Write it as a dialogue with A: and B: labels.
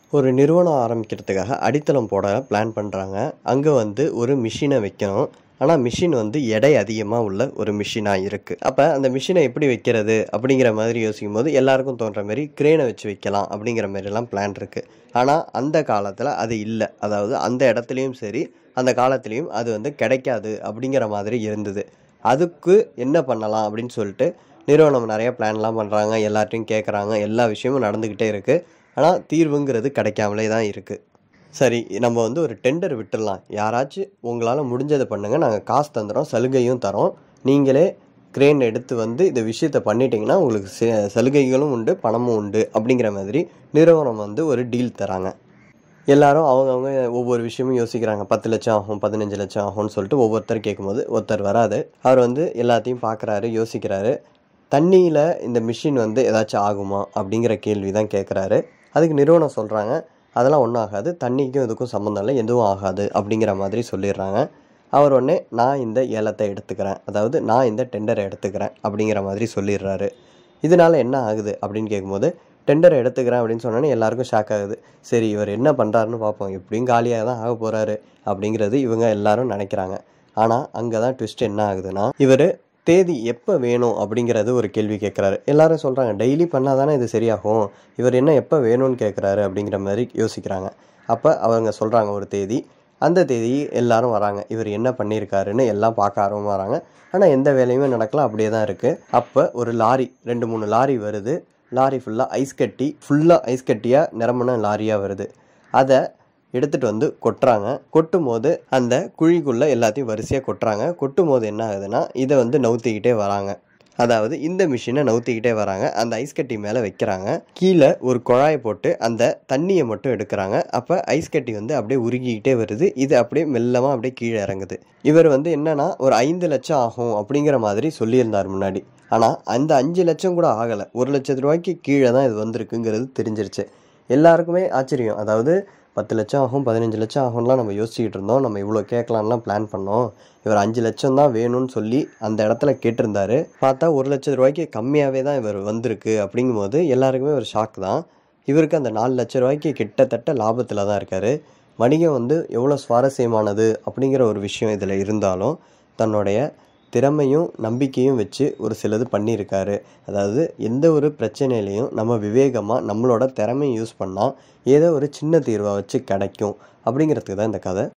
A: ஒரு நிறுவனம் ஆரம்பிக்கிறதுக்காக அடித்தளம் போட பிளான் பண்ணுறாங்க அங்கே வந்து ஒரு மிஷினை வைக்கணும் ஆனால் மிஷின் வந்து எடை அதிகமாக உள்ள ஒரு மிஷினாக இருக்குது அப்போ அந்த மிஷினை எப்படி வைக்கிறது அப்படிங்கிற மாதிரி யோசிக்கும் போது எல்லாருக்கும் தோன்ற மாதிரி கிரேனை வச்சு வைக்கலாம் அப்படிங்கிற மாதிரிலாம் பிளான் இருக்குது ஆனால் அந்த காலத்தில் அது இல்லை அதாவது அந்த இடத்துலையும் சரி அந்த காலத்துலேயும் அது வந்து கிடைக்காது அப்படிங்கிற மாதிரி இருந்தது அதுக்கு என்ன பண்ணலாம் அப்படின்னு சொல்லிட்டு நிறுவனம் நிறைய பிளான்லாம் பண்ணுறாங்க எல்லார்ட்டையும் கேட்குறாங்க எல்லா விஷயமும் நடந்துக்கிட்டே இருக்குது ஆனால் தீர்வுங்கிறது கிடைக்காமலே தான் இருக்குது சரி நம்ம வந்து ஒரு டெண்டர் விட்டுடலாம் யாராச்சும் உங்களால் முடிஞ்சதை பண்ணுங்கள் நாங்கள் காசு தந்துடுறோம் சலுகையும் தரோம் நீங்களே கிரேன் எடுத்து வந்து இந்த விஷயத்தை பண்ணிட்டீங்கன்னா உங்களுக்கு ச- சலுகைகளும் உண்டு பணமும் உண்டு அப்படிங்கிற மாதிரி நிறுவனம் வந்து ஒரு டீல் தராங்க எல்லாரும் அவங்கவுங்க ஒவ்வொரு விஷயமும் யோசிக்கிறாங்க பத்து லட்சம் ஆகும் பதினஞ்சு லட்சம் ஆகும்னு சொல்லிட்டு ஒவ்வொருத்தர் கேட்கும்போது ஒருத்தர் வராது அவர் வந்து எல்லாத்தையும் பார்க்குறாரு யோசிக்கிறாரு தண்ணியில் இந்த மிஷின் வந்து ஏதாச்சும் ஆகுமா அப்படிங்கிற கேள்வி தான் கேட்குறாரு அதுக்கு நிறுவனம் சொல்கிறாங்க அதெல்லாம் ஒன்றும் ஆகாது தண்ணிக்கும் இதுக்கும் சம்மந்தம் இல்லை எதுவும் ஆகாது அப்படிங்கிற மாதிரி சொல்லிடுறாங்க அவர் உடனே நான் இந்த ஏலத்தை எடுத்துக்கிறேன் அதாவது நான் இந்த டெண்டரை எடுத்துக்கிறேன் அப்படிங்கிற மாதிரி சொல்லிடுறாரு இதனால என்ன ஆகுது அப்படின்னு கேட்கும்போது டெண்டரை எடுத்துக்கிறேன் அப்படின்னு சொன்னோன்னே எல்லாருக்கும் ஷாக் ஆகுது சரி இவர் என்ன பண்ணுறாருன்னு பார்ப்போம் எப்படியும் காலியாக தான் ஆக போகிறாரு அப்படிங்கிறது இவங்க எல்லாரும் நினைக்கிறாங்க ஆனால் அங்கே தான் ட்விஸ்ட் என்ன ஆகுதுன்னா இவர் தேதி எப்போ வேணும் அப்படிங்கிறது ஒரு கேள்வி கேட்குறாரு எல்லாரும் சொல்கிறாங்க டெய்லி பண்ணால் தானே இது சரியாகும் இவர் என்ன எப்போ வேணும்னு கேட்குறாரு அப்படிங்கிற மாதிரி யோசிக்கிறாங்க அப்போ அவங்க சொல்கிறாங்க ஒரு தேதி அந்த தேதி எல்லாரும் வராங்க இவர் என்ன பண்ணியிருக்காருன்னு எல்லாம் பார்க்க ஆர்வமாக வராங்க ஆனால் எந்த வேலையுமே நடக்கல அப்படியே தான் இருக்குது அப்போ ஒரு லாரி ரெண்டு மூணு லாரி வருது லாரி ஃபுல்லாக ஐஸ் கட்டி ஃபுல்லாக ஐஸ் கட்டியாக நிரம்பின லாரியாக வருது அதை எடுத்துகிட்டு வந்து கொட்டுறாங்க கொட்டும் போது அந்த குழிக்குள்ளே எல்லாத்தையும் வரிசையாக கொட்டுறாங்க கொட்டும் போது என்ன ஆகுதுன்னா இதை வந்து நவுத்திக்கிட்டே வராங்க அதாவது இந்த மிஷினை நவுத்திக்கிட்டே வராங்க அந்த ஐஸ் கட்டி மேலே வைக்கிறாங்க கீழே ஒரு குழாயை போட்டு அந்த தண்ணியை மட்டும் எடுக்கிறாங்க அப்போ ஐஸ் கட்டி வந்து அப்படியே உருகிக்கிட்டே வருது இது அப்படியே மெல்லமாக அப்படியே கீழே இறங்குது இவர் வந்து என்னன்னா ஒரு ஐந்து லட்சம் ஆகும் அப்படிங்கிற மாதிரி சொல்லியிருந்தார் முன்னாடி ஆனால் அந்த அஞ்சு லட்சம் கூட ஆகலை ஒரு லட்சத்து ரூபாய்க்கு கீழே தான் இது வந்திருக்குங்கிறது தெரிஞ்சிருச்சு எல்லாருக்குமே ஆச்சரியம் அதாவது பத்து லட்சம் ஆகும் பதினஞ்சு லட்சம் ஆகும்லாம் நம்ம யோசிச்சுக்கிட்டு இருந்தோம் நம்ம இவ்வளோ கேட்கலான்லாம் பிளான் பண்ணோம் இவர் அஞ்சு லட்சம் தான் வேணும்னு சொல்லி அந்த இடத்துல கேட்டிருந்தாரு பார்த்தா ஒரு லட்சம் ரூபாய்க்கு கம்மியாகவே தான் இவர் வந்திருக்கு அப்படிங்கும்போது எல்லாருக்குமே ஒரு ஷாக் தான் இவருக்கு அந்த நாலு லட்ச ரூபாய்க்கு கிட்டத்தட்ட லாபத்தில் தான் இருக்கார் வணிகம் வந்து எவ்வளோ சுவாரஸ்யமானது அப்படிங்கிற ஒரு விஷயம் இதில் இருந்தாலும் தன்னுடைய திறமையும் நம்பிக்கையும் வச்சு ஒரு சிலது பண்ணியிருக்காரு அதாவது எந்த ஒரு பிரச்சனையிலையும் நம்ம விவேகமாக நம்மளோட திறமையை யூஸ் பண்ணால் ஏதோ ஒரு சின்ன தீர்வை வச்சு கிடைக்கும் அப்படிங்கிறதுக்கு தான் இந்த கதை